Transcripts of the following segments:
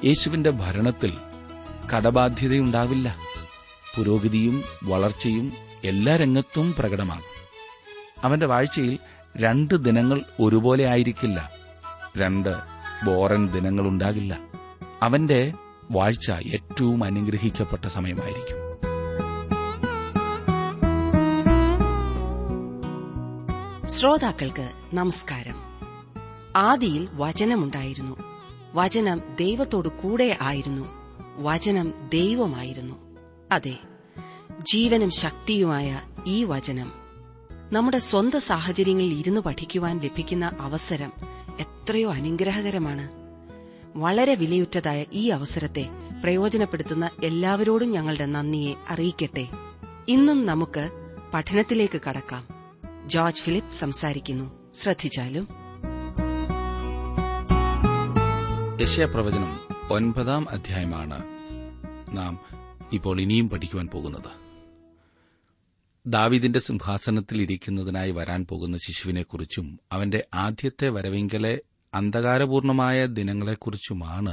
യേശുവിന്റെ ഭരണത്തിൽ കടബാധ്യതയുണ്ടാവില്ല പുരോഗതിയും വളർച്ചയും എല്ലാ രംഗത്തും പ്രകടമാകും അവന്റെ വാഴ്ചയിൽ രണ്ട് ദിനങ്ങൾ ഒരുപോലെ ആയിരിക്കില്ല രണ്ട് ബോറൻ ദിനങ്ങളുണ്ടാകില്ല അവന്റെ വാഴ്ച ഏറ്റവും അനുഗ്രഹിക്കപ്പെട്ട സമയമായിരിക്കും ശ്രോതാക്കൾക്ക് നമസ്കാരം ആദിയിൽ വചനമുണ്ടായിരുന്നു വചനം ദൈവത്തോടു കൂടെ ആയിരുന്നു വചനം ദൈവമായിരുന്നു അതെ ജീവനും ശക്തിയുമായ ഈ വചനം നമ്മുടെ സ്വന്തം സാഹചര്യങ്ങളിൽ ഇരുന്ന് പഠിക്കുവാൻ ലഭിക്കുന്ന അവസരം എത്രയോ അനുഗ്രഹകരമാണ് വളരെ വിലയുറ്റതായ ഈ അവസരത്തെ പ്രയോജനപ്പെടുത്തുന്ന എല്ലാവരോടും ഞങ്ങളുടെ നന്ദിയെ അറിയിക്കട്ടെ ഇന്നും നമുക്ക് പഠനത്തിലേക്ക് കടക്കാം ജോർജ് ഫിലിപ്പ് സംസാരിക്കുന്നു ശ്രദ്ധിച്ചാലും യശയപ്രവചനം ഒൻപതാം അധ്യായമാണ് നാം ഇപ്പോൾ ഇനിയും പഠിക്കുവാൻ പോകുന്നത് ദാവിദിന്റെ സിംഹാസനത്തിൽ ഇരിക്കുന്നതിനായി വരാൻ പോകുന്ന ശിശുവിനെക്കുറിച്ചും അവന്റെ ആദ്യത്തെ വരവെങ്കിലെ അന്ധകാരപൂർണമായ ദിനങ്ങളെക്കുറിച്ചുമാണ്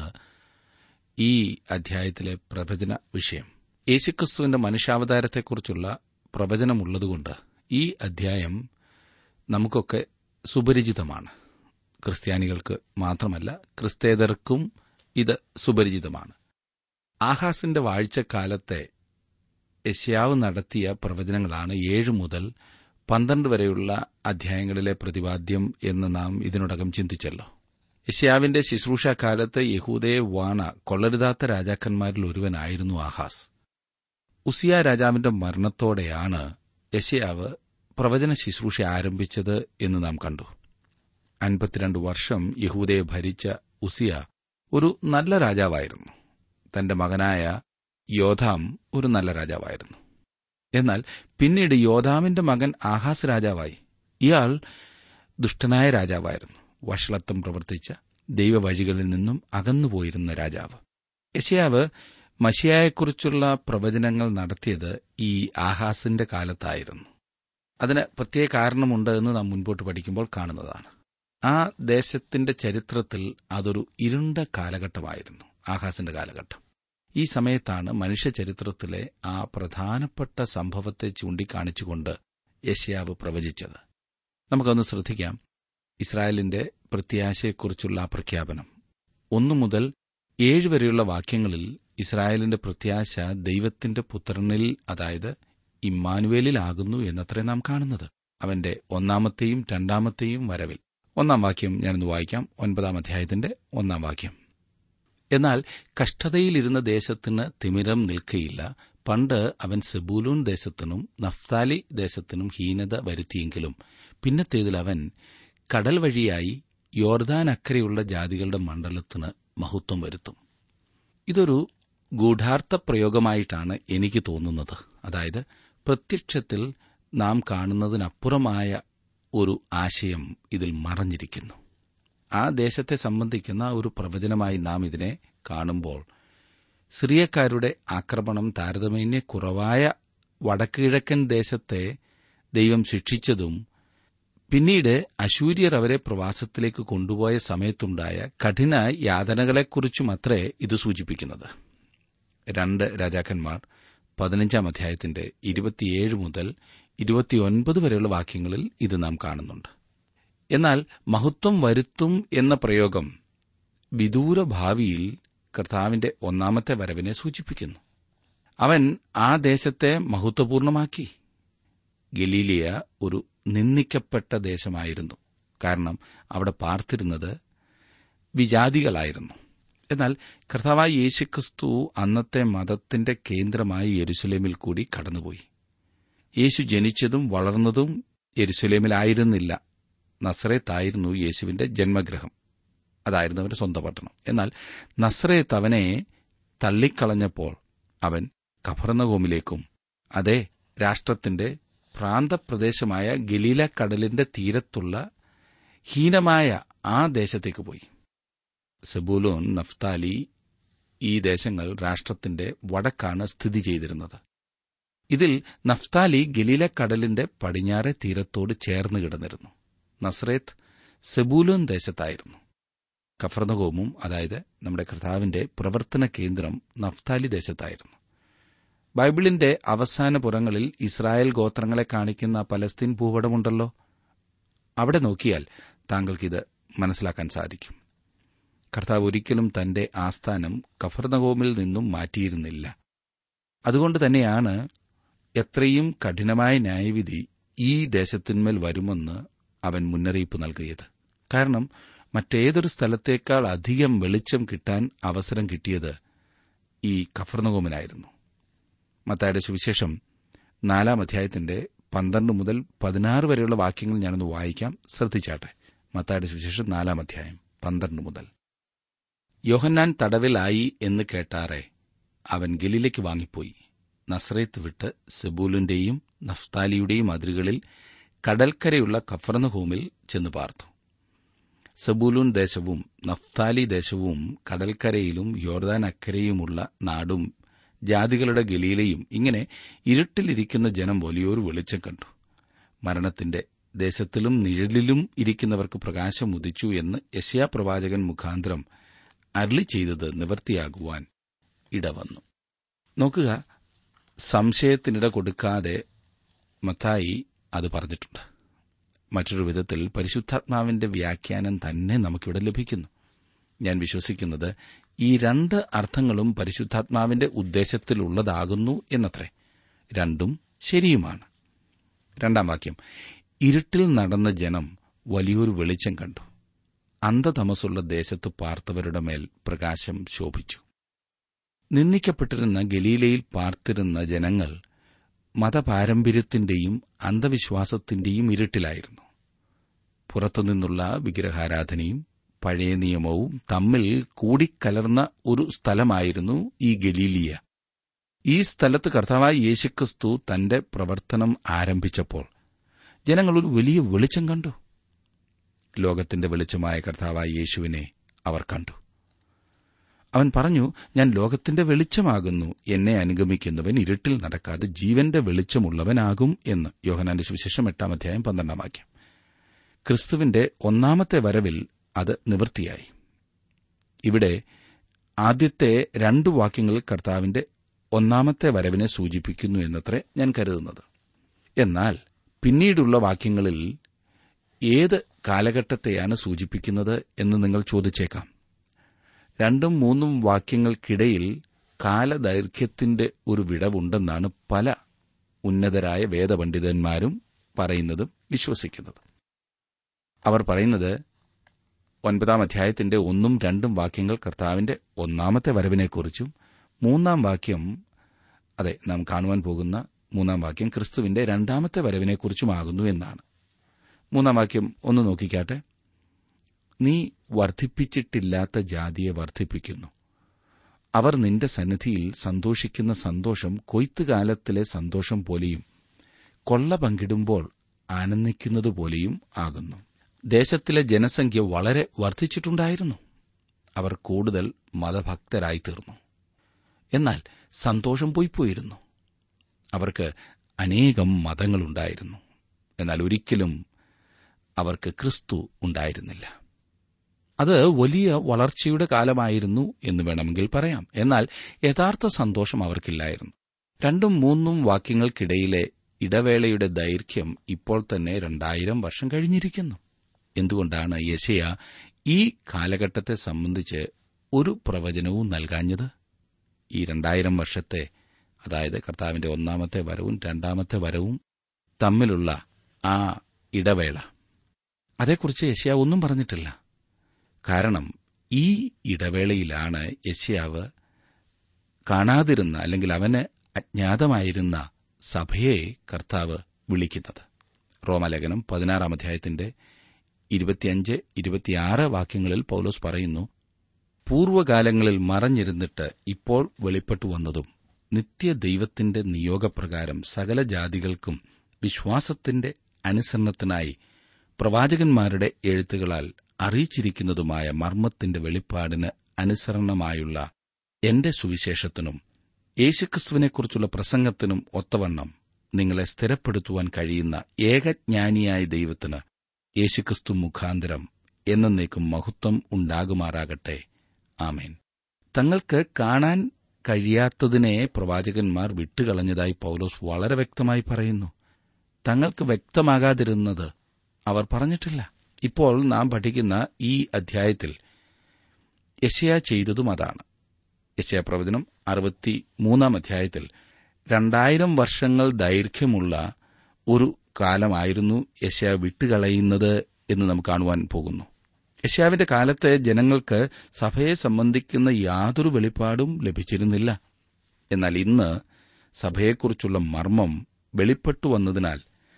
ഈ അധ്യായത്തിലെ പ്രവചന വിഷയം യേശുക്രിസ്തുവിന്റെ മനുഷ്യാവതാരത്തെക്കുറിച്ചുള്ള പ്രവചനമുള്ളതുകൊണ്ട് ഈ അധ്യായം നമുക്കൊക്കെ സുപരിചിതമാണ് ക്രിസ്ത്യാനികൾക്ക് മാത്രമല്ല ക്രിസ്തേതർക്കും ഇത് സുപരിചിതമാണ് ആഹാസിന്റെ വാഴ്ചക്കാലത്തെ യശ്യാവ് നടത്തിയ പ്രവചനങ്ങളാണ് ഏഴ് മുതൽ പന്ത്രണ്ട് വരെയുള്ള അധ്യായങ്ങളിലെ പ്രതിപാദ്യം എന്ന് നാം ഇതിനോടകം ചിന്തിച്ചല്ലോ യശ്യാവിന്റെ ശുശ്രൂഷാകാലത്ത് യഹൂദയെ വാണ കൊള്ളരുതാത്ത രാജാക്കന്മാരിൽ ഒരുവനായിരുന്നു ആഹാസ് ഉസിയ രാജാവിന്റെ മരണത്തോടെയാണ് യശയാവ് പ്രവചന ശുശ്രൂഷ ആരംഭിച്ചത് എന്ന് നാം കണ്ടു അൻപത്തിരണ്ട് വർഷം യഹൂദയെ ഭരിച്ച ഉസിയ ഒരു നല്ല രാജാവായിരുന്നു തന്റെ മകനായ യോധാം ഒരു നല്ല രാജാവായിരുന്നു എന്നാൽ പിന്നീട് യോധാമിന്റെ മകൻ ആഹാസ് രാജാവായി ഇയാൾ ദുഷ്ടനായ രാജാവായിരുന്നു വഷളത്വം പ്രവർത്തിച്ച ദൈവവഴികളിൽ നിന്നും അകന്നുപോയിരുന്ന രാജാവ് യശയാവ് മഷിയായെക്കുറിച്ചുള്ള പ്രവചനങ്ങൾ നടത്തിയത് ഈ ആഹാസിന്റെ കാലത്തായിരുന്നു അതിന് പ്രത്യേക കാരണമുണ്ട് എന്ന് നാം മുൻപോട്ട് പഠിക്കുമ്പോൾ കാണുന്നതാണ് ആ ദേശത്തിന്റെ ചരിത്രത്തിൽ അതൊരു ഇരുണ്ട കാലഘട്ടമായിരുന്നു ആഹാസിന്റെ കാലഘട്ടം ഈ സമയത്താണ് മനുഷ്യ ചരിത്രത്തിലെ ആ പ്രധാനപ്പെട്ട സംഭവത്തെ ചൂണ്ടിക്കാണിച്ചുകൊണ്ട് യശ്യാവ് പ്രവചിച്ചത് നമുക്കൊന്ന് ശ്രദ്ധിക്കാം ഇസ്രായേലിന്റെ പ്രത്യാശയെക്കുറിച്ചുള്ള ആ പ്രഖ്യാപനം ഒന്നു മുതൽ ഏഴ് വരെയുള്ള വാക്യങ്ങളിൽ ഇസ്രായേലിന്റെ പ്രത്യാശ ദൈവത്തിന്റെ പുത്രനിൽ അതായത് ഇമ്മാനുവേലിലാകുന്നു എന്നത്രേ നാം കാണുന്നത് അവന്റെ ഒന്നാമത്തെയും രണ്ടാമത്തെയും വരവിൽ ഒന്നാം വാക്യം ഞാനൊന്ന് വായിക്കാം ഒൻപതാം അധ്യായത്തിന്റെ ഒന്നാം വാക്യം എന്നാൽ കഷ്ടതയിലിരുന്ന ദേശത്തിന് തിമിരം നിൽക്കയില്ല പണ്ട് അവൻ സെബൂലൂൺ ദേശത്തിനും നഫ്താലി ദേശത്തിനും ഹീനത വരുത്തിയെങ്കിലും പിന്നത്തേതിൽ അവൻ കടൽ വഴിയായി യോർദാൻ അക്കരെയുള്ള ജാതികളുടെ മണ്ഡലത്തിന് മഹത്വം വരുത്തും ഇതൊരു ഗൂഢാർത്ഥ പ്രയോഗമായിട്ടാണ് എനിക്ക് തോന്നുന്നത് അതായത് പ്രത്യക്ഷത്തിൽ നാം കാണുന്നതിനപ്പുറമായ ഒരു ആശയം ഇതിൽ മറഞ്ഞിരിക്കുന്നു ആ ദേശത്തെ സംബന്ധിക്കുന്ന ഒരു പ്രവചനമായി നാം ഇതിനെ കാണുമ്പോൾ സിറിയക്കാരുടെ ആക്രമണം താരതമ്യേന കുറവായ വടക്കുകിഴക്കൻ ദേശത്തെ ദൈവം ശിക്ഷിച്ചതും പിന്നീട് അശൂര്യർ അവരെ പ്രവാസത്തിലേക്ക് കൊണ്ടുപോയ സമയത്തുണ്ടായ കഠിന യാതനകളെക്കുറിച്ചുമത്രേ ഇത് സൂചിപ്പിക്കുന്നത് രണ്ട് രാജാക്കന്മാർ പതിനഞ്ചാം അധ്യായത്തിന്റെ ഇരുപത്തിയേഴ് മുതൽ ഇരുപത്തിയൊൻപത് വരെയുള്ള വാക്യങ്ങളിൽ ഇത് നാം കാണുന്നുണ്ട് എന്നാൽ മഹത്വം വരുത്തും എന്ന പ്രയോഗം വിദൂര ഭാവിയിൽ കർത്താവിന്റെ ഒന്നാമത്തെ വരവിനെ സൂചിപ്പിക്കുന്നു അവൻ ആ ദേശത്തെ മഹത്വപൂർണമാക്കി ഗലീലിയ ഒരു നിന്ദിക്കപ്പെട്ട ദേശമായിരുന്നു കാരണം അവിടെ പാർത്തിരുന്നത് വിജാതികളായിരുന്നു എന്നാൽ കർത്താവായ യേശുക്രിസ്തു അന്നത്തെ മതത്തിന്റെ കേന്ദ്രമായി യെരുസലേമിൽ കൂടി കടന്നുപോയി യേശു ജനിച്ചതും വളർന്നതും യെരുസലേമിലായിരുന്നില്ല നസ്രേത്തായിരുന്നു യേശുവിന്റെ ജന്മഗ്രഹം അതായിരുന്നു അവന്റെ സ്വന്തം പട്ടണം എന്നാൽ നസ്രേത്ത് അവനെ തള്ളിക്കളഞ്ഞപ്പോൾ അവൻ കഫർണഗോമിലേക്കും അതേ രാഷ്ട്രത്തിന്റെ പ്രാന്തപ്രദേശമായ ഗലീല കടലിന്റെ തീരത്തുള്ള ഹീനമായ ആ ദേശത്തേക്ക് പോയി സെബൂലോൻ നഫ്താലി ഈ ദേശങ്ങൾ രാഷ്ട്രത്തിന്റെ വടക്കാണ് സ്ഥിതി ചെയ്തിരുന്നത് ഇതിൽ നഫ്താലി ഗലീല കടലിന്റെ പടിഞ്ഞാറെ തീരത്തോട് ചേർന്ന് കിടന്നിരുന്നു നസ്രേത്ത് സെബൂലോൻ ദേശത്തായിരുന്നു കഫർനഹോമും അതായത് നമ്മുടെ കർത്താവിന്റെ പ്രവർത്തന കേന്ദ്രം നഫ്താലി ദേശത്തായിരുന്നു ബൈബിളിന്റെ അവസാന പുറങ്ങളിൽ ഇസ്രായേൽ ഗോത്രങ്ങളെ കാണിക്കുന്ന പലസ്തീൻ ഭൂപടമുണ്ടല്ലോ അവിടെ നോക്കിയാൽ താങ്കൾക്കിത് മനസ്സിലാക്കാൻ സാധിക്കും കർത്താവ് ഒരിക്കലും തന്റെ ആസ്ഥാനം കഫർനഹോമിൽ നിന്നും മാറ്റിയിരുന്നില്ല അതുകൊണ്ട് തന്നെയാണ് എത്രയും കഠിനമായ ന്യായവിധി ഈ ദേശത്തിന്മേൽ വരുമെന്ന് അവൻ മുന്നറിയിപ്പ് നൽകിയത് കാരണം മറ്റേതൊരു സ്ഥലത്തേക്കാൾ അധികം വെളിച്ചം കിട്ടാൻ അവസരം കിട്ടിയത് ഈ കഫർനഗോമിനായിരുന്നു മത്തായുടെ സുവിശേഷം നാലാം അധ്യായത്തിന്റെ പന്ത്രണ്ട് മുതൽ പതിനാറ് വരെയുള്ള വാക്യങ്ങൾ ഞാനൊന്ന് വായിക്കാം ശ്രദ്ധിച്ചാട്ടെ മത്തായുടെ സുവിശേഷം നാലാം അധ്യായം പന്ത്രണ്ട് മുതൽ യോഹന്നാൻ തടവിലായി എന്ന് കേട്ടാറെ അവൻ ഗലീലയ്ക്ക് വാങ്ങിപ്പോയി നസ്രേത്ത് വിട്ട് സെബൂലിന്റെയും നഫ്താലിയുടെയും അതിരുകളിൽ കടൽക്കരയുള്ള കഫർനഹൂമിൽ ചെന്ന് പാർത്തു സബൂലൂൻ ദേശവും നഫ്താലി ദേശവും കടൽക്കരയിലും യോർദാൻ അക്കരയുമുള്ള നാടും ജാതികളുടെ ഗലീലയും ഇങ്ങനെ ഇരുട്ടിലിരിക്കുന്ന ജനം വലിയൊരു വെളിച്ചം കണ്ടു മരണത്തിന്റെ ദേശത്തിലും നിഴലിലും ഇരിക്കുന്നവർക്ക് പ്രകാശം ഉദിച്ചു എന്ന് യശയാ പ്രവാചകൻ മുഖാന്തരം അരളി ചെയ്തത് നിവർത്തിയാകുവാൻ ഇടവന്നു നോക്കുക സംശയത്തിനിട കൊടുക്കാതെ മത്തായി അത് പറഞ്ഞിട്ടുണ്ട് മറ്റൊരു വിധത്തിൽ പരിശുദ്ധാത്മാവിന്റെ വ്യാഖ്യാനം തന്നെ നമുക്കിവിടെ ലഭിക്കുന്നു ഞാൻ വിശ്വസിക്കുന്നത് ഈ രണ്ട് അർത്ഥങ്ങളും പരിശുദ്ധാത്മാവിന്റെ ഉദ്ദേശത്തിലുള്ളതാകുന്നു എന്നത്രേ രണ്ടും ശരിയുമാണ് രണ്ടാം വാക്യം ഇരുട്ടിൽ നടന്ന ജനം വലിയൊരു വെളിച്ചം കണ്ടു അന്ധതമസുള്ള ദേശത്ത് പാർത്തവരുടെ മേൽ പ്രകാശം ശോഭിച്ചു നിന്ദിക്കപ്പെട്ടിരുന്ന ഗലീലയിൽ പാർത്തിരുന്ന ജനങ്ങൾ മതപാരമ്പര്യത്തിന്റെയും അന്ധവിശ്വാസത്തിന്റെയും ഇരുട്ടിലായിരുന്നു പുറത്തുനിന്നുള്ള വിഗ്രഹാരാധനയും പഴയ നിയമവും തമ്മിൽ കൂടിക്കലർന്ന ഒരു സ്ഥലമായിരുന്നു ഈ ഗലീലിയ ഈ സ്ഥലത്ത് കർത്താവായ യേശുക്രിസ്തു തന്റെ പ്രവർത്തനം ആരംഭിച്ചപ്പോൾ ജനങ്ങൾ ഒരു വലിയ വെളിച്ചം കണ്ടു ലോകത്തിന്റെ വെളിച്ചമായ കർത്താവായ യേശുവിനെ അവർ കണ്ടു അവൻ പറഞ്ഞു ഞാൻ ലോകത്തിന്റെ വെളിച്ചമാകുന്നു എന്നെ അനുഗമിക്കുന്നവൻ ഇരുട്ടിൽ നടക്കാതെ ജീവന്റെ വെളിച്ചമുള്ളവനാകും എന്ന് യോഹനാന്റെ സുവിശേഷം എട്ടാം അധ്യായം പന്ത്രണ്ടാം വാക്യം ക്രിസ്തുവിന്റെ ഒന്നാമത്തെ വരവിൽ അത് നിവൃത്തിയായി ഇവിടെ ആദ്യത്തെ രണ്ടു വാക്യങ്ങൾ കർത്താവിന്റെ ഒന്നാമത്തെ വരവിനെ സൂചിപ്പിക്കുന്നു എന്നത്രേ ഞാൻ കരുതുന്നത് എന്നാൽ പിന്നീടുള്ള വാക്യങ്ങളിൽ ഏത് കാലഘട്ടത്തെയാണ് സൂചിപ്പിക്കുന്നത് എന്ന് നിങ്ങൾ ചോദിച്ചേക്കാം രണ്ടും മൂന്നും വാക്യങ്ങൾക്കിടയിൽ കാലദൈർഘ്യത്തിന്റെ ഒരു വിടവുണ്ടെന്നാണ് പല ഉന്നതരായ വേദപണ്ഡിതന്മാരും പറയുന്നതും വിശ്വസിക്കുന്നത് അവർ പറയുന്നത് ഒൻപതാം അധ്യായത്തിന്റെ ഒന്നും രണ്ടും വാക്യങ്ങൾ കർത്താവിന്റെ ഒന്നാമത്തെ വരവിനെക്കുറിച്ചും മൂന്നാം വാക്യം അതെ നാം കാണുവാൻ പോകുന്ന മൂന്നാം വാക്യം ക്രിസ്തുവിന്റെ രണ്ടാമത്തെ വരവിനെക്കുറിച്ചുമാകുന്നു എന്നാണ് മൂന്നാം വാക്യം ഒന്ന് നോക്കിക്കാട്ടെ നീ വർദ്ധിപ്പിച്ചിട്ടില്ലാത്ത ജാതിയെ വർദ്ധിപ്പിക്കുന്നു അവർ നിന്റെ സന്നിധിയിൽ സന്തോഷിക്കുന്ന സന്തോഷം കൊയ്ത്തുകാലത്തിലെ സന്തോഷം പോലെയും കൊള്ള പങ്കിടുമ്പോൾ ആനന്ദിക്കുന്നതുപോലെയും ആകുന്നു ദേശത്തിലെ ജനസംഖ്യ വളരെ വർദ്ധിച്ചിട്ടുണ്ടായിരുന്നു അവർ കൂടുതൽ മതഭക്തരായി തീർന്നു എന്നാൽ സന്തോഷം പോയിപ്പോയിരുന്നു അവർക്ക് അനേകം മതങ്ങളുണ്ടായിരുന്നു എന്നാൽ ഒരിക്കലും അവർക്ക് ക്രിസ്തു ഉണ്ടായിരുന്നില്ല അത് വലിയ വളർച്ചയുടെ കാലമായിരുന്നു എന്ന് വേണമെങ്കിൽ പറയാം എന്നാൽ യഥാർത്ഥ സന്തോഷം അവർക്കില്ലായിരുന്നു രണ്ടും മൂന്നും വാക്യങ്ങൾക്കിടയിലെ ഇടവേളയുടെ ദൈർഘ്യം ഇപ്പോൾ തന്നെ രണ്ടായിരം വർഷം കഴിഞ്ഞിരിക്കുന്നു എന്തുകൊണ്ടാണ് യശയ ഈ കാലഘട്ടത്തെ സംബന്ധിച്ച് ഒരു പ്രവചനവും നൽകാഞ്ഞത് ഈ രണ്ടായിരം വർഷത്തെ അതായത് കർത്താവിന്റെ ഒന്നാമത്തെ വരവും രണ്ടാമത്തെ വരവും തമ്മിലുള്ള ആ ഇടവേള അതേക്കുറിച്ച് യശയ ഒന്നും പറഞ്ഞിട്ടില്ല കാരണം ഈ ഇടവേളയിലാണ് യശയാവ് കാണാതിരുന്ന അല്ലെങ്കിൽ അവന് അജ്ഞാതമായിരുന്ന സഭയെ കർത്താവ് വിളിക്കുന്നത് റോമലേഖനം പതിനാറാം അധ്യായത്തിന്റെ ഇരുപത്തിയഞ്ച് ഇരുപത്തിയാറ് വാക്യങ്ങളിൽ പൌലോസ് പറയുന്നു പൂർവകാലങ്ങളിൽ മറഞ്ഞിരുന്നിട്ട് ഇപ്പോൾ വെളിപ്പെട്ടു വന്നതും നിത്യദൈവത്തിന്റെ നിയോഗപ്രകാരം സകല ജാതികൾക്കും വിശ്വാസത്തിന്റെ അനുസരണത്തിനായി പ്രവാചകന്മാരുടെ എഴുത്തുകളാൽ അറിയിച്ചിരിക്കുന്നതുമായ മർമ്മത്തിന്റെ വെളിപ്പാടിന് അനുസരണമായുള്ള എന്റെ സുവിശേഷത്തിനും യേശുക്രിസ്തുവിനെക്കുറിച്ചുള്ള പ്രസംഗത്തിനും ഒത്തവണ്ണം നിങ്ങളെ സ്ഥിരപ്പെടുത്തുവാൻ കഴിയുന്ന ഏകജ്ഞാനിയായ ദൈവത്തിന് യേശുക്രിസ്തു മുഖാന്തരം എന്നേക്കും മഹത്വം ഉണ്ടാകുമാറാകട്ടെ ആമേൻ തങ്ങൾക്ക് കാണാൻ കഴിയാത്തതിനെ പ്രവാചകന്മാർ വിട്ടുകളഞ്ഞതായി പൌലോസ് വളരെ വ്യക്തമായി പറയുന്നു തങ്ങൾക്ക് വ്യക്തമാകാതിരുന്നത് അവർ പറഞ്ഞിട്ടില്ല ഇപ്പോൾ നാം പഠിക്കുന്ന ഈ അധ്യായത്തിൽ യശയ ചെയ്തതും അതാണ് യശയ പ്രവചനം അറുപത്തി മൂന്നാം അധ്യായത്തിൽ രണ്ടായിരം വർഷങ്ങൾ ദൈർഘ്യമുള്ള ഒരു കാലമായിരുന്നു യശയ വിട്ടുകളയുന്നത് എന്ന് നാം കാണുവാൻ പോകുന്നു യശാവിന്റെ കാലത്ത് ജനങ്ങൾക്ക് സഭയെ സംബന്ധിക്കുന്ന യാതൊരു വെളിപ്പാടും ലഭിച്ചിരുന്നില്ല എന്നാൽ ഇന്ന് സഭയെക്കുറിച്ചുള്ള മർമ്മം വെളിപ്പെട്ടു വന്നതിനാൽ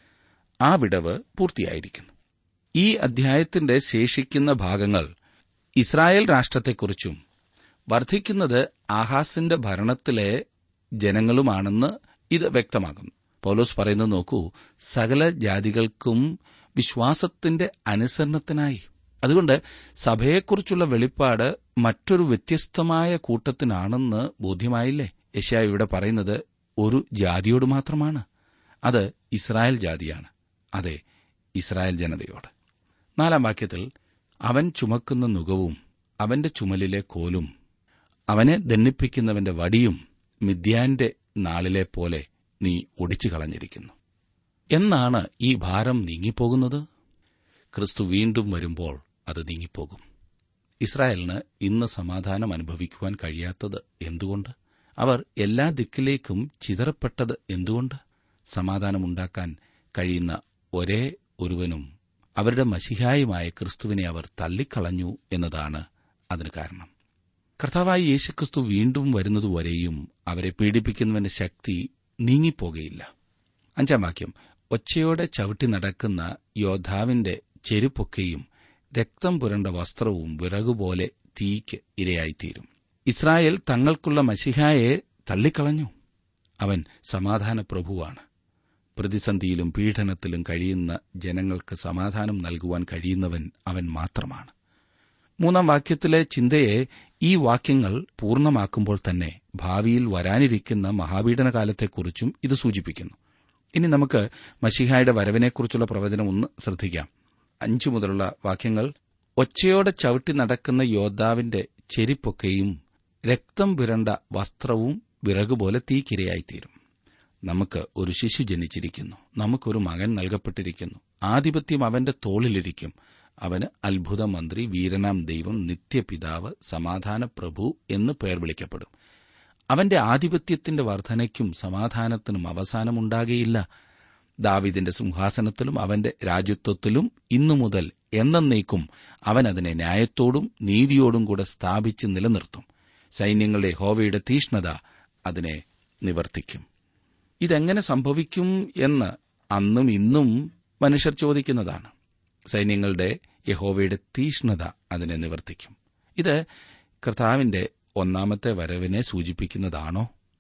ആ വിടവ് പൂർത്തിയായിരിക്കുന്നു ഈ അധ്യായത്തിന്റെ ശേഷിക്കുന്ന ഭാഗങ്ങൾ ഇസ്രായേൽ രാഷ്ട്രത്തെക്കുറിച്ചും വർദ്ധിക്കുന്നത് ആഹാസിന്റെ ഭരണത്തിലെ ജനങ്ങളുമാണെന്ന് ഇത് വ്യക്തമാകുന്നു പൗലോസ് പറയുന്നത് നോക്കൂ സകല ജാതികൾക്കും വിശ്വാസത്തിന്റെ അനുസരണത്തിനായി അതുകൊണ്ട് സഭയെക്കുറിച്ചുള്ള വെളിപ്പാട് മറ്റൊരു വ്യത്യസ്തമായ കൂട്ടത്തിനാണെന്ന് ബോധ്യമായില്ലേ യശാ ഇവിടെ പറയുന്നത് ഒരു ജാതിയോട് മാത്രമാണ് അത് ഇസ്രായേൽ ജാതിയാണ് അതെ ഇസ്രായേൽ ജനതയോട് നാലാം വാക്യത്തിൽ അവൻ ചുമക്കുന്ന നുകവും അവന്റെ ചുമലിലെ കോലും അവനെ ദണ്ണിപ്പിക്കുന്നവന്റെ വടിയും മിഥ്യാന്റെ നാളിലെ പോലെ നീ ഒടിച്ചു കളഞ്ഞിരിക്കുന്നു എന്നാണ് ഈ ഭാരം നീങ്ങിപ്പോകുന്നത് ക്രിസ്തു വീണ്ടും വരുമ്പോൾ അത് നീങ്ങിപ്പോകും ഇസ്രായേലിന് ഇന്ന് സമാധാനം അനുഭവിക്കുവാൻ കഴിയാത്തത് എന്തുകൊണ്ട് അവർ എല്ലാ ദിക്കിലേക്കും ചിതറപ്പെട്ടത് എന്തുകൊണ്ട് സമാധാനമുണ്ടാക്കാൻ കഴിയുന്ന ഒരേ ഒരുവനും അവരുടെ മഷിഹായുമായ ക്രിസ്തുവിനെ അവർ തള്ളിക്കളഞ്ഞു എന്നതാണ് അതിന് കാരണം കർത്താവായി യേശുക്രിസ്തു വീണ്ടും വരുന്നതുവരെയും അവരെ പീഡിപ്പിക്കുന്നവന്റെ ശക്തി നീങ്ങിപ്പോകയില്ല അഞ്ചാം വാക്യം ഒച്ചയോടെ ചവിട്ടി നടക്കുന്ന യോദ്ധാവിന്റെ ചെരുപ്പൊക്കെയും രക്തം പുരണ്ട വസ്ത്രവും വിറകുപോലെ തീയ്ക്ക് ഇരയായിത്തീരും ഇസ്രായേൽ തങ്ങൾക്കുള്ള മഷിഹായെ തള്ളിക്കളഞ്ഞു അവൻ സമാധാന പ്രഭുവാണ് പ്രതിസന്ധിയിലും പീഡനത്തിലും കഴിയുന്ന ജനങ്ങൾക്ക് സമാധാനം നൽകുവാൻ കഴിയുന്നവൻ അവൻ മാത്രമാണ് മൂന്നാം വാക്യത്തിലെ ചിന്തയെ ഈ വാക്യങ്ങൾ പൂർണ്ണമാക്കുമ്പോൾ തന്നെ ഭാവിയിൽ വരാനിരിക്കുന്ന മഹാപീഡന കാലത്തെക്കുറിച്ചും ഇത് സൂചിപ്പിക്കുന്നു ഇനി നമുക്ക് മഷിഹായുടെ വരവിനെക്കുറിച്ചുള്ള പ്രവചനം ഒന്ന് ശ്രദ്ധിക്കാം അഞ്ചു മുതലുള്ള വാക്യങ്ങൾ ഒച്ചയോടെ ചവിട്ടി നടക്കുന്ന യോദ്ധാവിന്റെ ചെരിപ്പൊക്കെയും രക്തം പുരണ്ട വസ്ത്രവും വിറകുപോലെ തീക്കിരയായിത്തീരും നമുക്ക് ഒരു ശിശു ജനിച്ചിരിക്കുന്നു നമുക്കൊരു മകൻ നൽകപ്പെട്ടിരിക്കുന്നു ആധിപത്യം അവന്റെ തോളിലിരിക്കും അവന് അത്ഭുത മന്ത്രി വീരനാം ദൈവം നിത്യപിതാവ് സമാധാന പ്രഭു എന്ന് പേർ വിളിക്കപ്പെടും അവന്റെ ആധിപത്യത്തിന്റെ വർധനയ്ക്കും സമാധാനത്തിനും അവസാനമുണ്ടാകയില്ല ദാവിദിന്റെ സിംഹാസനത്തിലും അവന്റെ രാജ്യത്വത്തിലും ഇന്നു മുതൽ എന്നേക്കും അവൻ അതിനെ ന്യായത്തോടും നീതിയോടും കൂടെ സ്ഥാപിച്ച് നിലനിർത്തും സൈന്യങ്ങളുടെ ഹോവയുടെ തീഷ്ണത അതിനെ നിവർത്തിക്കും ഇതെങ്ങനെ സംഭവിക്കും എന്ന് അന്നും ഇന്നും മനുഷ്യർ ചോദിക്കുന്നതാണ് സൈന്യങ്ങളുടെ യഹോവയുടെ തീഷ്ണത അതിനെ നിവർത്തിക്കും ഇത് കർത്താവിന്റെ ഒന്നാമത്തെ വരവിനെ സൂചിപ്പിക്കുന്നതാണോ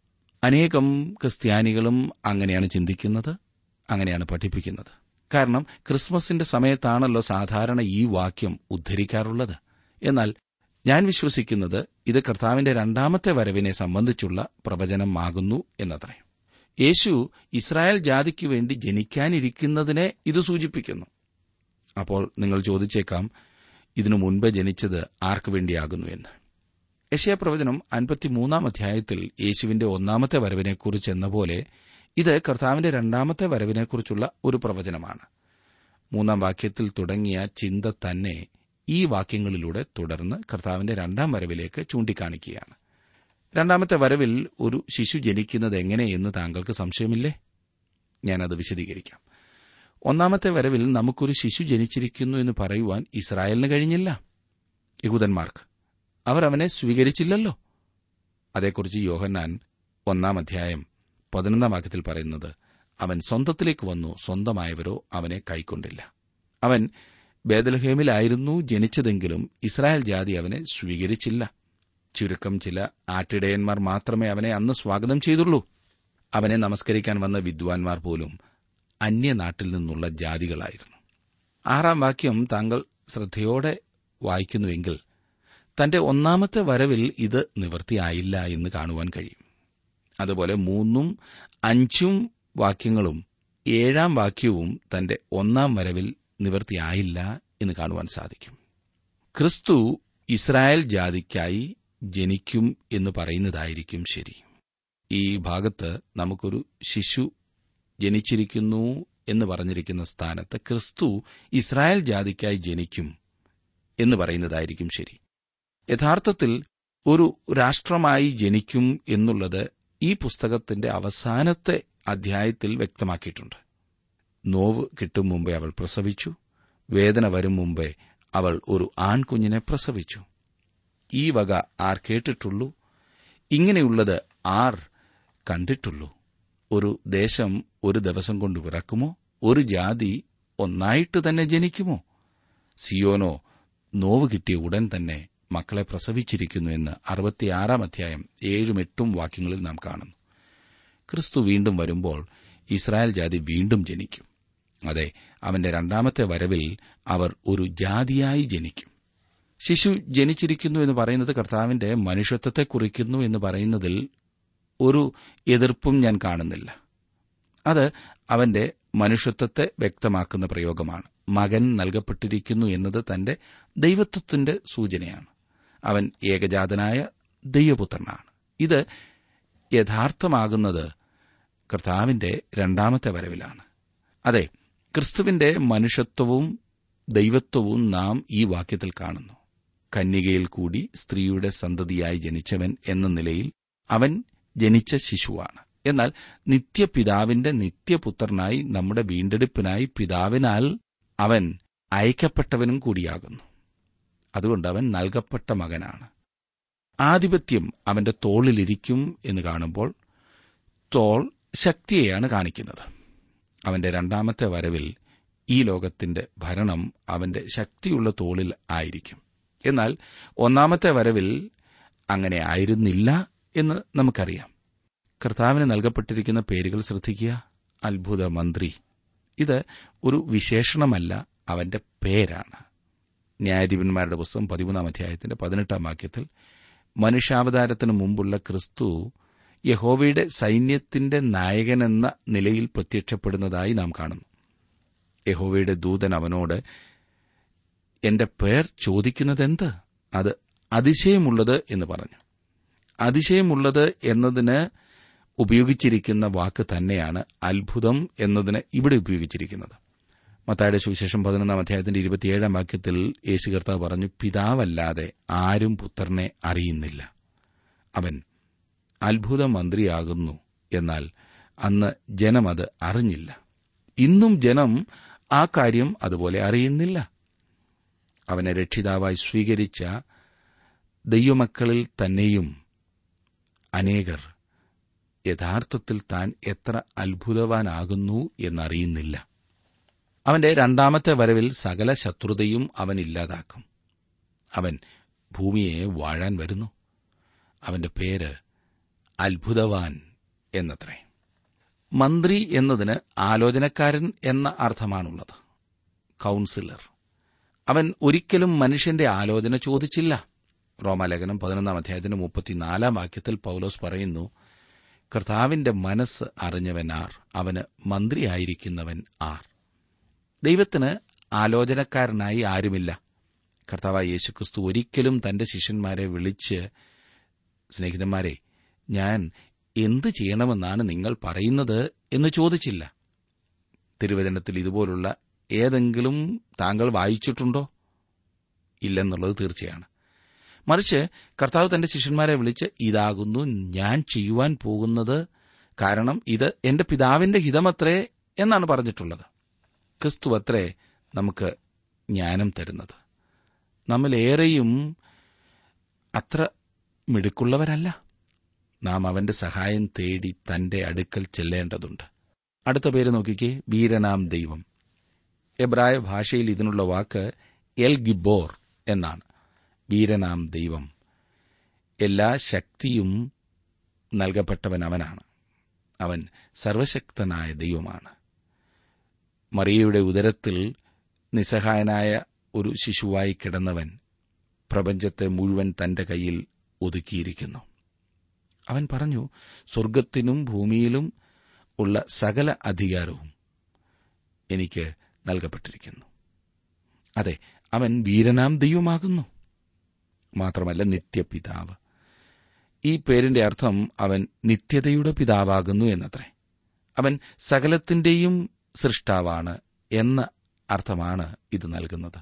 അനേകം ക്രിസ്ത്യാനികളും അങ്ങനെയാണ് ചിന്തിക്കുന്നത് അങ്ങനെയാണ് പഠിപ്പിക്കുന്നത് കാരണം ക്രിസ്മസിന്റെ സമയത്താണല്ലോ സാധാരണ ഈ വാക്യം ഉദ്ധരിക്കാറുള്ളത് എന്നാൽ ഞാൻ വിശ്വസിക്കുന്നത് ഇത് കർത്താവിന്റെ രണ്ടാമത്തെ വരവിനെ സംബന്ധിച്ചുള്ള പ്രവചനമാകുന്നു എന്നത്രേ യേശു ഇസ്രായേൽ ജാതിയ്ക്കു വേണ്ടി ജനിക്കാനിരിക്കുന്നതിനെ ഇത് സൂചിപ്പിക്കുന്നു അപ്പോൾ നിങ്ങൾ ചോദിച്ചേക്കാം ഇതിനു മുൻപ് ജനിച്ചത് ആർക്കു വേണ്ടിയാകുന്നു എന്ന് യശയ പ്രവചനം അൻപത്തിമൂന്നാം അധ്യായത്തിൽ യേശുവിന്റെ ഒന്നാമത്തെ വരവിനെക്കുറിച്ച് എന്ന പോലെ ഇത് കർത്താവിന്റെ രണ്ടാമത്തെ വരവിനെക്കുറിച്ചുള്ള ഒരു പ്രവചനമാണ് മൂന്നാം വാക്യത്തിൽ തുടങ്ങിയ ചിന്ത തന്നെ ഈ വാക്യങ്ങളിലൂടെ തുടർന്ന് കർത്താവിന്റെ രണ്ടാം വരവിലേക്ക് ചൂണ്ടിക്കാണിക്കുകയാണ് രണ്ടാമത്തെ വരവിൽ ഒരു ശിശു ജനിക്കുന്നത് എങ്ങനെയെന്ന് താങ്കൾക്ക് സംശയമില്ലേ ഞാനത് വിശദീകരിക്കാം ഒന്നാമത്തെ വരവിൽ നമുക്കൊരു ശിശു ജനിച്ചിരിക്കുന്നു എന്ന് പറയുവാൻ ഇസ്രായേലിന് കഴിഞ്ഞില്ല യഹൂദന്മാർക്ക് അവർ അവനെ സ്വീകരിച്ചില്ലല്ലോ അതേക്കുറിച്ച് യോഹന്നാൻ ഒന്നാം അധ്യായം പതിനൊന്നാം വാക്യത്തിൽ പറയുന്നത് അവൻ സ്വന്തത്തിലേക്ക് വന്നു സ്വന്തമായവരോ അവനെ കൈക്കൊണ്ടില്ല അവൻ ബേദലഹേമിലായിരുന്നു ജനിച്ചതെങ്കിലും ഇസ്രായേൽ ജാതി അവനെ സ്വീകരിച്ചില്ല ചുരുക്കം ചില ആട്ടിടയന്മാർ മാത്രമേ അവനെ അന്ന് സ്വാഗതം ചെയ്തുള്ളൂ അവനെ നമസ്കരിക്കാൻ വന്ന വിദ്വാൻമാർ പോലും അന്യനാട്ടിൽ നിന്നുള്ള ജാതികളായിരുന്നു ആറാം വാക്യം താങ്കൾ ശ്രദ്ധയോടെ വായിക്കുന്നുവെങ്കിൽ തന്റെ ഒന്നാമത്തെ വരവിൽ ഇത് നിവൃത്തിയായില്ല എന്ന് കാണുവാൻ കഴിയും അതുപോലെ മൂന്നും അഞ്ചും വാക്യങ്ങളും ഏഴാം വാക്യവും തന്റെ ഒന്നാം വരവിൽ നിവൃത്തിയായില്ല എന്ന് കാണുവാൻ സാധിക്കും ക്രിസ്തു ഇസ്രായേൽ ജാതിക്കായി ജനിക്കും എന്ന് പറയുന്നതായിരിക്കും ശരി ഈ ഭാഗത്ത് നമുക്കൊരു ശിശു ജനിച്ചിരിക്കുന്നു എന്ന് പറഞ്ഞിരിക്കുന്ന സ്ഥാനത്ത് ക്രിസ്തു ഇസ്രായേൽ ജാതിക്കായി ജനിക്കും എന്ന് പറയുന്നതായിരിക്കും ശരി യഥാർത്ഥത്തിൽ ഒരു രാഷ്ട്രമായി ജനിക്കും എന്നുള്ളത് ഈ പുസ്തകത്തിന്റെ അവസാനത്തെ അധ്യായത്തിൽ വ്യക്തമാക്കിയിട്ടുണ്ട് നോവ് കിട്ടും മുമ്പേ അവൾ പ്രസവിച്ചു വേദന വരും മുമ്പേ അവൾ ഒരു ആൺകുഞ്ഞിനെ പ്രസവിച്ചു ഈ വക ആർ കേട്ടിട്ടുള്ളൂ ഇങ്ങനെയുള്ളത് ആർ കണ്ടിട്ടുള്ളൂ ഒരു ദേശം ഒരു ദിവസം കൊണ്ട് പിറക്കുമോ ഒരു ജാതി ഒന്നായിട്ട് തന്നെ ജനിക്കുമോ സിയോനോ നോവ് കിട്ടിയ ഉടൻ തന്നെ മക്കളെ പ്രസവിച്ചിരിക്കുന്നു എന്ന് അറുപത്തിയാറാം അധ്യായം ഏഴും എട്ടും വാക്യങ്ങളിൽ നാം കാണുന്നു ക്രിസ്തു വീണ്ടും വരുമ്പോൾ ഇസ്രായേൽ ജാതി വീണ്ടും ജനിക്കും അതെ അവന്റെ രണ്ടാമത്തെ വരവിൽ അവർ ഒരു ജാതിയായി ജനിക്കും ശിശു ജനിച്ചിരിക്കുന്നു എന്ന് പറയുന്നത് കർത്താവിന്റെ മനുഷ്യത്വത്തെ കുറിക്കുന്നു എന്ന് പറയുന്നതിൽ ഒരു എതിർപ്പും ഞാൻ കാണുന്നില്ല അത് അവന്റെ മനുഷ്യത്വത്തെ വ്യക്തമാക്കുന്ന പ്രയോഗമാണ് മകൻ നൽകപ്പെട്ടിരിക്കുന്നു എന്നത് തന്റെ ദൈവത്വത്തിന്റെ സൂചനയാണ് അവൻ ഏകജാതനായ ദൈവപുത്രനാണ് ഇത് യഥാർത്ഥമാകുന്നത് കർത്താവിന്റെ രണ്ടാമത്തെ വരവിലാണ് അതെ ക്രിസ്തുവിന്റെ മനുഷ്യത്വവും ദൈവത്വവും നാം ഈ വാക്യത്തിൽ കാണുന്നു കന്യകയിൽ കൂടി സ്ത്രീയുടെ സന്തതിയായി ജനിച്ചവൻ എന്ന നിലയിൽ അവൻ ജനിച്ച ശിശുവാണ് എന്നാൽ നിത്യപിതാവിന്റെ നിത്യപുത്രനായി നമ്മുടെ വീണ്ടെടുപ്പിനായി പിതാവിനാൽ അവൻ അയക്കപ്പെട്ടവനും കൂടിയാകുന്നു അതുകൊണ്ട് അവൻ നൽകപ്പെട്ട മകനാണ് ആധിപത്യം അവന്റെ തോളിലിരിക്കും എന്ന് കാണുമ്പോൾ തോൾ ശക്തിയെയാണ് കാണിക്കുന്നത് അവന്റെ രണ്ടാമത്തെ വരവിൽ ഈ ലോകത്തിന്റെ ഭരണം അവന്റെ ശക്തിയുള്ള തോളിൽ ആയിരിക്കും എന്നാൽ ഒന്നാമത്തെ വരവിൽ അങ്ങനെ ആയിരുന്നില്ല എന്ന് നമുക്കറിയാം കർത്താവിന് നൽകപ്പെട്ടിരിക്കുന്ന പേരുകൾ ശ്രദ്ധിക്കുക അത്ഭുത മന്ത്രി ഇത് ഒരു വിശേഷണമല്ല അവന്റെ പേരാണ് ന്യായാധിപന്മാരുടെ പുസ്തകം പതിമൂന്നാം അധ്യായത്തിന്റെ പതിനെട്ടാം വാക്യത്തിൽ മനുഷ്യാവതാരത്തിന് മുമ്പുള്ള ക്രിസ്തു യഹോവയുടെ സൈന്യത്തിന്റെ നായകനെന്ന നിലയിൽ പ്രത്യക്ഷപ്പെടുന്നതായി നാം കാണുന്നു യഹോവയുടെ ദൂതൻ അവനോട് എന്റെ പേർ ചോദിക്കുന്നതെന്ത് അത് അതിശയമുള്ളത് എന്ന് പറഞ്ഞു അതിശയമുള്ളത് എന്നതിന് ഉപയോഗിച്ചിരിക്കുന്ന വാക്ക് തന്നെയാണ് അത്ഭുതം എന്നതിന് ഇവിടെ ഉപയോഗിച്ചിരിക്കുന്നത് മത്തായുടെ സുവിശേഷം പതിനൊന്നാം അധ്യായത്തിന്റെ ഇരുപത്തിയേഴാം വാക്യത്തിൽ യേശു കർത്താവ് പറഞ്ഞു പിതാവല്ലാതെ ആരും പുത്രനെ അറിയുന്നില്ല അവൻ അത്ഭുത മന്ത്രിയാകുന്നു എന്നാൽ അന്ന് ജനം അത് അറിഞ്ഞില്ല ഇന്നും ജനം ആ കാര്യം അതുപോലെ അറിയുന്നില്ല അവനെ രക്ഷിതാവായി സ്വീകരിച്ച ദൈവമക്കളിൽ തന്നെയും അനേകർ യഥാർത്ഥത്തിൽ താൻ എത്ര അത്ഭുതവാനാകുന്നു എന്നറിയുന്നില്ല അവന്റെ രണ്ടാമത്തെ വരവിൽ സകല ശത്രുതയും അവൻ ഇല്ലാതാക്കും അവൻ ഭൂമിയെ വാഴാൻ വരുന്നു അവന്റെ പേര് അത്ഭുതവാൻ എന്നത്രേ മന്ത്രി എന്നതിന് ആലോചനക്കാരൻ എന്ന അർത്ഥമാണുള്ളത് കൌൺസിലർ അവൻ ഒരിക്കലും മനുഷ്യന്റെ ആലോചന ചോദിച്ചില്ല റോമാലേഖനം പതിനൊന്നാം അധ്യായത്തിന് മുപ്പത്തിനാലാം വാക്യത്തിൽ പൌലോസ് പറയുന്നു കർത്താവിന്റെ മനസ്സ് അറിഞ്ഞവൻ ആർ അവന് മന്ത്രിയായിരിക്കുന്നവൻ ആർ ദൈവത്തിന് ആലോചനക്കാരനായി ആരുമില്ല കർത്താവായ യേശുക്രിസ്തു ഒരിക്കലും തന്റെ ശിഷ്യന്മാരെ വിളിച്ച് സ്നേഹിതന്മാരെ ഞാൻ എന്ത് ചെയ്യണമെന്നാണ് നിങ്ങൾ പറയുന്നത് എന്ന് ചോദിച്ചില്ല തിരുവചനത്തിൽ ഇതുപോലുള്ള ഏതെങ്കിലും താങ്കൾ വായിച്ചിട്ടുണ്ടോ ഇല്ലെന്നുള്ളത് തീർച്ചയാണ് മറിച്ച് കർത്താവ് തന്റെ ശിഷ്യന്മാരെ വിളിച്ച് ഇതാകുന്നു ഞാൻ ചെയ്യുവാൻ പോകുന്നത് കാരണം ഇത് എന്റെ പിതാവിന്റെ ഹിതമത്രേ എന്നാണ് പറഞ്ഞിട്ടുള്ളത് ക്രിസ്തു അത്രേ നമുക്ക് ജ്ഞാനം തരുന്നത് നമ്മിലേറെയും അത്ര മിടുക്കുള്ളവരല്ല നാം അവന്റെ സഹായം തേടി തന്റെ അടുക്കൽ ചെല്ലേണ്ടതുണ്ട് അടുത്ത പേര് നോക്കിക്കേ വീരനാം ദൈവം എബ്രായ ഭാഷയിൽ ഇതിനുള്ള വാക്ക് എൽ ഗിബോർ എന്നാണ് വീരനാം ദൈവം എല്ലാ ശക്തിയും നൽകപ്പെട്ടവൻ അവനാണ് അവൻ സർവശക്തനായ ദൈവമാണ് മറിയയുടെ ഉദരത്തിൽ നിസ്സഹായനായ ഒരു ശിശുവായി കിടന്നവൻ പ്രപഞ്ചത്തെ മുഴുവൻ തന്റെ കയ്യിൽ ഒതുക്കിയിരിക്കുന്നു അവൻ പറഞ്ഞു സ്വർഗത്തിനും ഭൂമിയിലും ഉള്ള സകല അധികാരവും എനിക്ക് നൽകപ്പെട്ടിരിക്കുന്നു അതെ അവൻ വീരനാം ദൈവമാകുന്നു മാത്രമല്ല നിത്യപിതാവ് ഈ പേരിന്റെ അർത്ഥം അവൻ നിത്യതയുടെ പിതാവാകുന്നു എന്നത്രേ അവൻ സകലത്തിന്റെയും സൃഷ്ടാവാണ് എന്ന അർത്ഥമാണ് ഇത് നൽകുന്നത്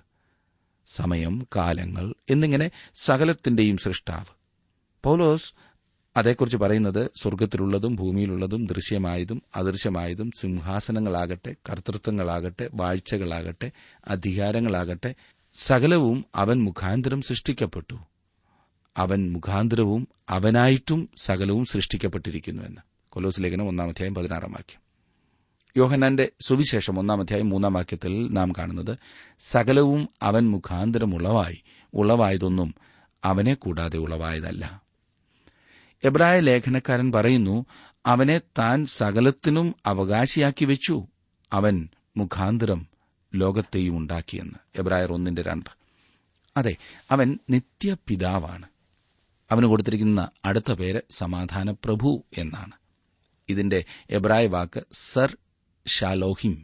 സമയം കാലങ്ങൾ എന്നിങ്ങനെ സകലത്തിന്റെയും സൃഷ്ടാവ് പൗലോസ് അതേക്കുറിച്ച് പറയുന്നത് സ്വർഗത്തിലുള്ളതും ഭൂമിയിലുള്ളതും ദൃശ്യമായതും അദൃശ്യമായതും സിംഹാസനങ്ങളാകട്ടെ കർത്തൃത്വങ്ങളാകട്ടെ വാഴ്ചകളാകട്ടെ അധികാരങ്ങളാകട്ടെ സകലവും അവൻ മുഖാന്തരം സൃഷ്ടിക്കപ്പെട്ടു അവൻ മുഖാന്തരവും അവനായിട്ടും സകലവും സൃഷ്ടിക്കപ്പെട്ടിരിക്കുന്നുവെന്ന് കൊലോസ് ലേഖനം ഒന്നാം അധ്യായം പതിനാറാം വാക്യം യോഹന്നാന്റെ സുവിശേഷം ഒന്നാം അധ്യായം മൂന്നാം വാക്യത്തിൽ നാം കാണുന്നത് സകലവും അവൻ മുഖാന്തരം ഉളവായി ഉളവായതൊന്നും അവനെ കൂടാതെ ഉളവായതല്ല എബ്രായ ലേഖനക്കാരൻ പറയുന്നു അവനെ താൻ സകലത്തിനും അവകാശിയാക്കി വെച്ചു അവൻ മുഖാന്തരം ലോകത്തെയും ഉണ്ടാക്കിയെന്ന് എബ്രായർ ഒന്നിന്റെ രണ്ട് അതെ അവൻ നിത്യപിതാവാണ് അവന് കൊടുത്തിരിക്കുന്ന അടുത്ത പേര് സമാധാന പ്രഭു എന്നാണ് ഇതിന്റെ എബ്രായ വാക്ക് സർ ഷാലോഹിം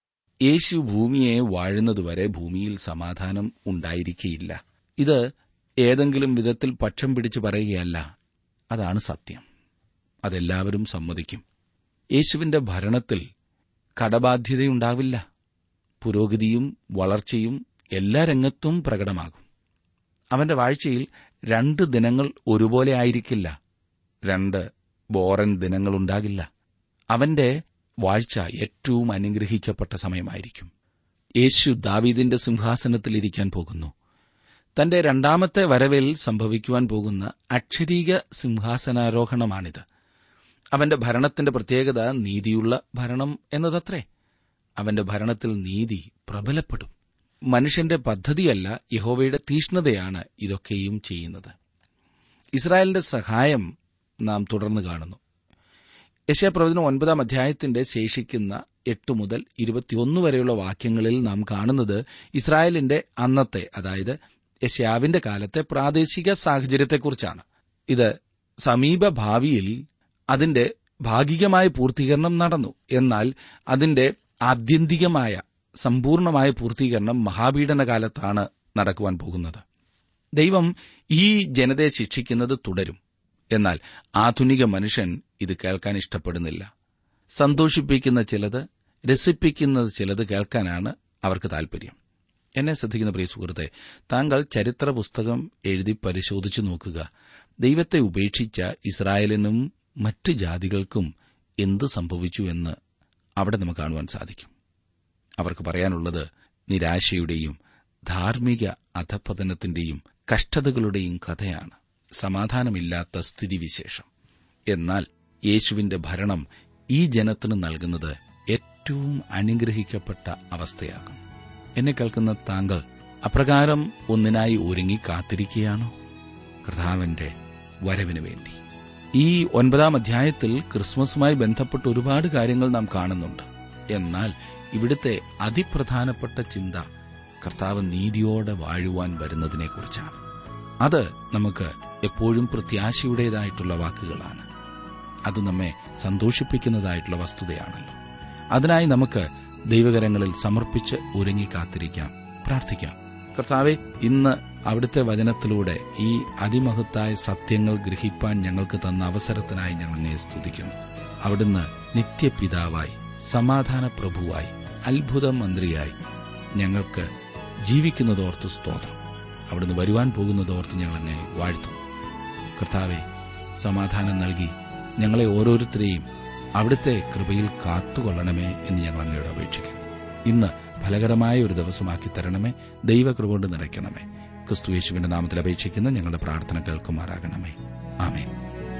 യേശു ഭൂമിയെ വാഴുന്നതുവരെ ഭൂമിയിൽ സമാധാനം ഉണ്ടായിരിക്കയില്ല ഇത് ഏതെങ്കിലും വിധത്തിൽ പക്ഷം പിടിച്ചു പറയുകയല്ല അതാണ് സത്യം അതെല്ലാവരും സമ്മതിക്കും യേശുവിന്റെ ഭരണത്തിൽ കടബാധ്യതയുണ്ടാവില്ല പുരോഗതിയും വളർച്ചയും എല്ലാ രംഗത്തും പ്രകടമാകും അവന്റെ വാഴ്ചയിൽ രണ്ട് ദിനങ്ങൾ ഒരുപോലെ ആയിരിക്കില്ല രണ്ട് ബോറൻ ദിനങ്ങളുണ്ടാകില്ല അവന്റെ വാഴ്ച ഏറ്റവും അനുഗ്രഹിക്കപ്പെട്ട സമയമായിരിക്കും യേശു ദാവീദിന്റെ സിംഹാസനത്തിലിരിക്കാൻ പോകുന്നു തന്റെ രണ്ടാമത്തെ വരവിൽ സംഭവിക്കുവാൻ പോകുന്ന അക്ഷരീക സിംഹാസനാരോഹണമാണിത് അവന്റെ ഭരണത്തിന്റെ പ്രത്യേകത നീതിയുള്ള ഭരണം എന്നതത്രേ അവന്റെ ഭരണത്തിൽ നീതി പ്രബലപ്പെടും മനുഷ്യന്റെ പദ്ധതിയല്ല യഹോവയുടെ തീഷ്ണതയാണ് ഇതൊക്കെയും ചെയ്യുന്നത് ഇസ്രായേലിന്റെ സഹായം നാം തുടർന്ന് കാണുന്നു യശയപ്രവചനം ഒൻപതാം അധ്യായത്തിന്റെ ശേഷിക്കുന്ന എട്ട് മുതൽ ഇരുപത്തിയൊന്ന് വരെയുള്ള വാക്യങ്ങളിൽ നാം കാണുന്നത് ഇസ്രായേലിന്റെ അന്നത്തെ അതായത് യശയാവിന്റെ കാലത്തെ പ്രാദേശിക സാഹചര്യത്തെക്കുറിച്ചാണ് ഇത് സമീപ ഭാവിയിൽ അതിന്റെ ഭാഗികമായ പൂർത്തീകരണം നടന്നു എന്നാൽ അതിന്റെ ആത്യന്തികമായ സമ്പൂർണമായ പൂർത്തീകരണം മഹാപീഡന കാലത്താണ് നടക്കുവാൻ പോകുന്നത് ദൈവം ഈ ജനതയെ ശിക്ഷിക്കുന്നത് തുടരും എന്നാൽ ആധുനിക മനുഷ്യൻ ഇത് കേൾക്കാൻ ഇഷ്ടപ്പെടുന്നില്ല സന്തോഷിപ്പിക്കുന്ന ചിലത് രസിപ്പിക്കുന്നത് ചിലത് കേൾക്കാനാണ് അവർക്ക് താൽപര്യം എന്നെ ശ്രദ്ധിക്കുന്ന പ്രിയ സുഹൃത്തെ താങ്കൾ ചരിത്ര പുസ്തകം എഴുതി പരിശോധിച്ചു നോക്കുക ദൈവത്തെ ഉപേക്ഷിച്ച ഇസ്രായേലിനും മറ്റ് ജാതികൾക്കും എന്ത് സംഭവിച്ചു എന്ന് അവിടെ നമുക്ക് കാണുവാൻ സാധിക്കും അവർക്ക് പറയാനുള്ളത് നിരാശയുടെയും ധാർമ്മിക അധപതനത്തിന്റെയും കഷ്ടതകളുടെയും കഥയാണ് സമാധാനമില്ലാത്ത സ്ഥിതിവിശേഷം എന്നാൽ യേശുവിന്റെ ഭരണം ഈ ജനത്തിന് നൽകുന്നത് ഏറ്റവും അനുഗ്രഹിക്കപ്പെട്ട അവസ്ഥയാകും എന്നെ കേൾക്കുന്ന താങ്കൾ അപ്രകാരം ഒന്നിനായി ഒരുങ്ങി കാത്തിരിക്കുകയാണോ കർത്താവിന്റെ വരവിനു വേണ്ടി ഈ ഒൻപതാം അധ്യായത്തിൽ ക്രിസ്മസുമായി ബന്ധപ്പെട്ട ഒരുപാട് കാര്യങ്ങൾ നാം കാണുന്നുണ്ട് എന്നാൽ ഇവിടുത്തെ അതിപ്രധാനപ്പെട്ട ചിന്ത കർത്താവ് നീതിയോടെ വാഴുവാൻ വരുന്നതിനെക്കുറിച്ചാണ് അത് നമുക്ക് എപ്പോഴും പ്രത്യാശയുടേതായിട്ടുള്ള വാക്കുകളാണ് അത് നമ്മെ സന്തോഷിപ്പിക്കുന്നതായിട്ടുള്ള വസ്തുതയാണല്ലോ അതിനായി നമുക്ക് ദൈവകരങ്ങളിൽ സമർപ്പിച്ച് ഒരുങ്ങി കാത്തിരിക്കാം പ്രാർത്ഥിക്കാം കർത്താവെ ഇന്ന് അവിടുത്തെ വചനത്തിലൂടെ ഈ അതിമഹത്തായ സത്യങ്ങൾ ഗ്രഹിപ്പാൻ ഞങ്ങൾക്ക് തന്ന അവസരത്തിനായി ഞങ്ങളെ സ്തുതിക്കുന്നു അവിടുന്ന് നിത്യപിതാവായി സമാധാന പ്രഭുവായി അത്ഭുത മന്ത്രിയായി ഞങ്ങൾക്ക് ജീവിക്കുന്നതോർത്ത് സ്തോത്രം അവിടുന്ന് വരുവാൻ പോകുന്നതോർത്ത് ഞങ്ങളെ വാഴ്ത്തും കർത്താവെ സമാധാനം നൽകി ഞങ്ങളെ ഓരോരുത്തരെയും അവിടുത്തെ കൃപയിൽ കാത്തുകൊള്ളണമേ എന്ന് ഞങ്ങൾ അങ്ങയോട് അപേക്ഷിക്കുന്നു ഇന്ന് ഫലകരമായ ഒരു ദിവസമാക്കി തരണമേ ദൈവകൃപ കൊണ്ട് നിറയ്ക്കണമേ ക്രിസ്തു യേശുവിന്റെ നാമത്തിൽ അപേക്ഷിക്കുന്ന ഞങ്ങളുടെ പ്രാർത്ഥന കേൾക്കുമാറാകണമേ ആമേൻ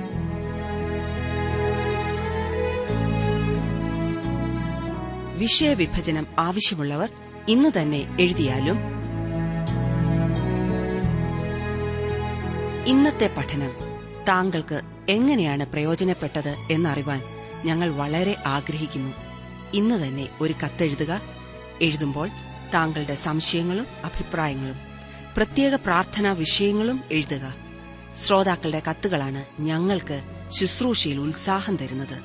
വിഷയവിഭജനം ആവശ്യമുള്ളവർ ഇന്ന് തന്നെ എഴുതിയാലും ഇന്നത്തെ പഠനം താങ്കൾക്ക് എങ്ങനെയാണ് പ്രയോജനപ്പെട്ടത് എന്നറിവാൻ ഞങ്ങൾ വളരെ ആഗ്രഹിക്കുന്നു ഇന്ന് തന്നെ ഒരു കത്തെഴുതുക എഴുതുമ്പോൾ താങ്കളുടെ സംശയങ്ങളും അഭിപ്രായങ്ങളും പ്രത്യേക പ്രാർത്ഥനാ വിഷയങ്ങളും എഴുതുക ശ്രോതാക്കളുടെ കത്തുകളാണ് ഞങ്ങൾക്ക് ശുശ്രൂഷയിൽ ഉത്സാഹം തരുന്നത്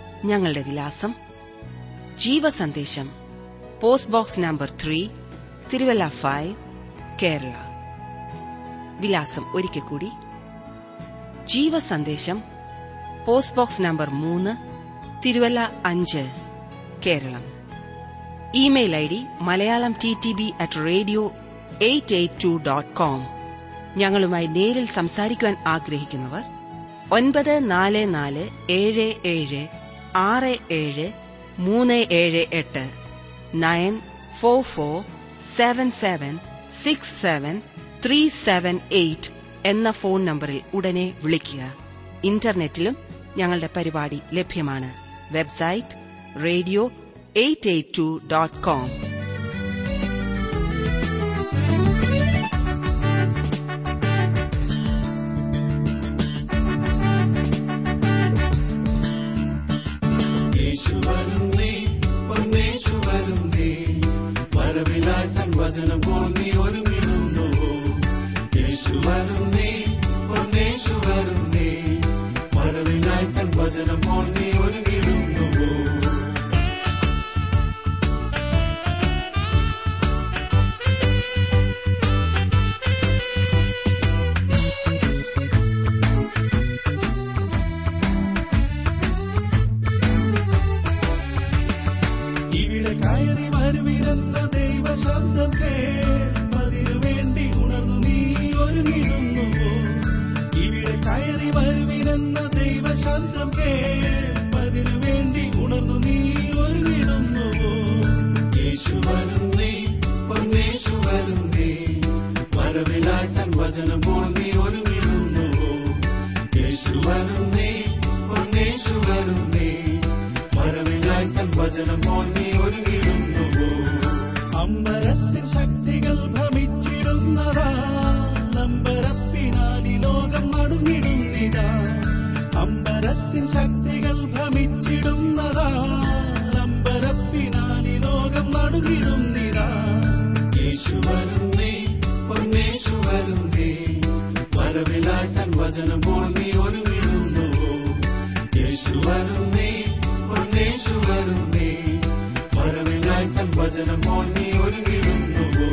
ഞങ്ങളുടെ വിലാസം Jeevasandesham post box number three Thiruvalla five Kerala വിലാസം ഒരിക്കൽ കൂടി ജീവസന്ദേശം പോസ്റ്റ് ബോക്സ് നമ്പർ മൂന്ന് തിരുവല്ല അഞ്ച് Keralam email I D Malayalam T T B at radio eight eight two dot com ഞങ്ങളുമായി നേരിൽ സംസാരിക്കുവാൻ ആഗ്രഹിക്കുന്നവർ ഒൻപത് നാല് നാല് ഏഴ് ഏഴ് ആറ് ഏഴ് മൂന്ന് ഏഴ് എട്ട് nine four four seven seven six seven three seven eight എന്ന ഫോൺ നമ്പറിൽ ഉടനെ വിളിക്കുക ഇന്റർനെറ്റിലും ഞങ്ങളുടെ പരിപാടി ലഭ്യമാണ് website radio eight eight two dot com Yeshu വരുന്നേ പൊന്നേശു വരുന്നേ വരവിലായി തൻ വചനം പോൽ നീ ഒരുങ്ങിടുന്നുവോ യേശു വരുന്നേ പൊന്നേശു വരുന്നേ വരവിലായി തൻ വചനം പോൽ നീ ഒരുങ്ങിടുന്നുവോ ഇവിടെ കയറി വരുവിരുന്ന ദൈവശബ്ദം കേൾപ്പതിനു വേണ്ടി ഉണർന്നു നീ ഒരുങ്ങിടുന്നുവോ ഇവിടെ കയറി വരുവിരുന്ന ദൈവശബ്ദം കേൾപ്പതിനു വേണ്ടി ഉണർന്നു നീ ഒരുങ്ങിടുന്നുവോ യേശു വരുന്നേ പൊന്നേശു വരുന്നേ വരവിലായി തൻ വചനം പോൽ നീ ഒരുങ്ങിടുന്നുവോ യേശു വരുന്നേ പൊന്നേശു വരുന്നേ വരവിലായി തൻ വചനം പോൽ നീ ഒരുങ്ങിടുന്നുവോ അമ്പരത്തിൻ ശക്തികൾ ഭ്രമിച്ചിടുന്നതാ നമ്പരപ്പിനാലി ലോകം നടുങ്ങിടുന്നിതാ അമ്പരത്തിൻ ശക്തികൾ ഭ്രമിച്ചിടുന്നതാ നമ്പരപ്പിനാലി ലോകം നടുങ്ങിടുന്നിതാ യേശു വരുന്നേ പൊന്നേശു വരുന്നേ വരവിലായി തൻ വചനം പോൽ നീ ഒരുങ്ങിടുന്നുവോ യേശു വരുന്നേ പൊന്നേശു വരുന്നേ വരവിലായി തൻ വചനം പോൽ നീ ഒരുങ്ങിടുന്നുവോ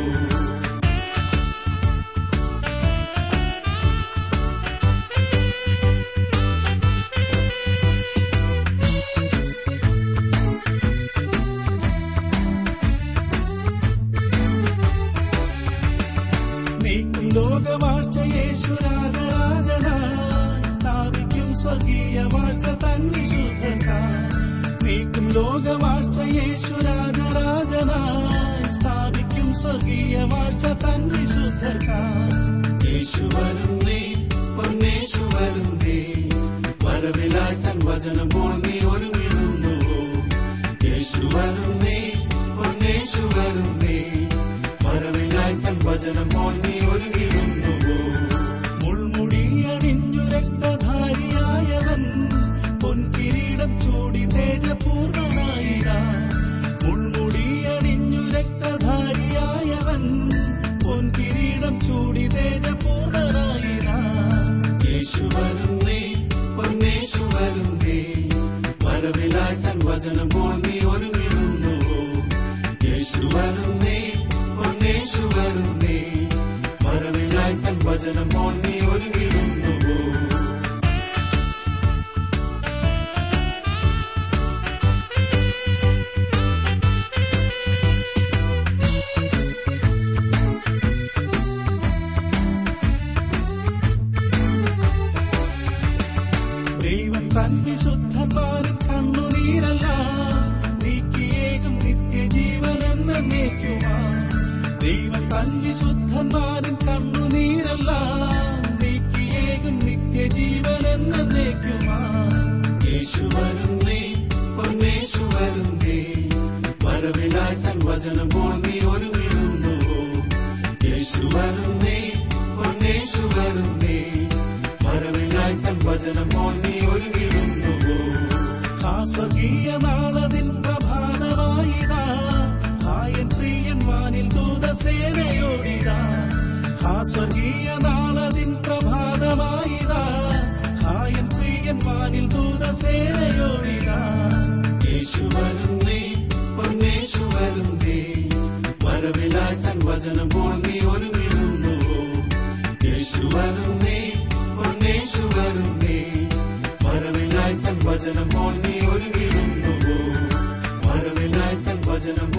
നീക്കും ലോകവാഴ്ച യേശുരാജരാജനായി സ്ഥാപിക്കും സ്വർഗീയ വാഴ്ച തൻ വിശുദ്ധക്കാർ നീക്കും ലോകവാഴ്ച യേശുരാജരാജനായി സ്ഥാപിക്കും സ്വർഗീയ വാഴ്ച തൻ വിശുദ്ധക്കാർ യേശു വരുന്നേ പൊന്നേശു വരുന്നേ വരവിലായി തൻ വചനം പോൽ നീ ഒരുങ്ങിടുന്നുവോ യേശു വരുന്നേ പൊന്നേശു വരുന്നേ വരവിലായി തൻ വചനം പോൽ നീ ഒരുങ്ങിടുന്നുവോ മുൾമുടിയണിഞ്ഞു രക്തധാരിയായവൻ പൊൻകിരീടം ചൂടി തേജപൂർണനായിരാ മുൾമുടിയണിഞ്ഞു രക്തധാരിയായവൻ പൊൻകിരീടം ചൂടി തേജപൂർണനായിരാ യേശു വരുന്നേ പൊന്നേശു വരുന്നേ വരവിലായി തൻ വചനം പോൽ നീ ഒരുങ്ങിടുന്നുവോ യേശു വരുന്നേ പൊന്നേശു വരുന്നേ വരവിലായി തൻ വചനം പോൽ നീ ഒരുങ്ങിടുന്നുവോ ദൈവം തൻ വിശുദ്ധന്മാരും കണ്ണുനീരല്ല നീക്കിയേകും നിത്യജീവൻ എന്നേക്കുമാ ദൈവം തൻ വിശുദ്ധന്മാരും കണ്ണുനീരല്ല നീക്കിയേകും നിത്യജീവൻ എന്നേക്കുമാ യേശു വരുന്നേ പൊന്നേശു വരുന്നേ വരവിലായി തൻ വചനം പോൽ നീ ഒരുങ്ങിടുന്നുവോ യേശു വരുന്നേ പൊന്നേശു വരുന്നേ വരവിലായി തൻ വചനം പോൽ നീ ഒരുങ്ങിടുന്നുവോ ആ സ്വർഗീയ നാളതിൻ പ്രഭാതമായിതാ ഹായൻ പ്രിയൻ വാനിൽ ദൂതസേനയോടിതാ ആ സ്വർഗീയ നാളതിൻ പ്രഭാതമായിതാ ഹായൻ പ്രിയൻ വാനിൽ ദൂതസേനയോടിതാ യേശു വരുന്നേ പൊന്നേശു വരുന്നേ വരവിലായി തൻ വചനം പോൽ നീ ഒരുങ്ങിടുന്നുവോ യേശു വരുന്നേ പൊന്നേശു വരുന്നേ വരവിലായി തൻ വചനം പോൽ നീ ഒരുങ്ങിടുന്നുവോ വരവിലായി തൻ വചനം